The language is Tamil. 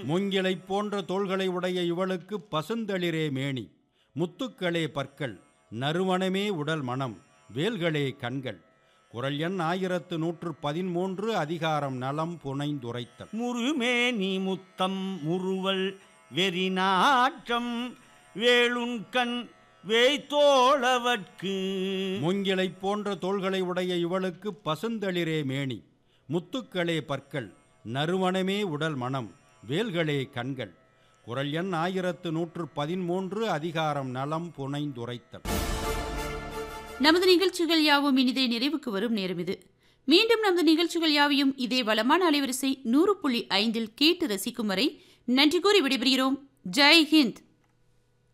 மூங்கிலைப் போன்ற தோள்களை உடைய இவளுக்கு பசுந்தளிரே மேனி முத்துக்களே பற்கள் நறுமணமே உடல் மனம் வேல்களே கண்கள் குரல் எண் ஆயிரத்து நூற்று பதிமூன்று அதிகாரம் நலம் புனைந்துரைத்தல் முருமேனி முத்தம் முறுவல் வெறிநாற்றம் வேளுண்கண் வேய்த்தோளவர்க்கு மூங்கிலைப் போன்ற தோள்களை உடைய இவளுக்கு பசுந்தளிரே மேனி முத்துக்களே பற்கள் நறுமணமே உடல் மனம் வேல்களே கண்கள் குரல் எண் ஆயிரத்து நூற்று பதிமூன்று அதிகாரம் நலம் புனைந்துரைத்தல் நமது நிகழ்ச்சிகள் யாவும் இனிதே நிறைவுக்கு வரும் நேரம் இது மீண்டும் நமது நிகழ்ச்சிகள் யாவையும் இதே வளமான அலைவரிசை நூறு புள்ளி ஐந்தில் கேட்டு ரசிக்கும் வரை நன்றி கூறி விடைபெறுகிறோம் ஜெய் ஹிந்த்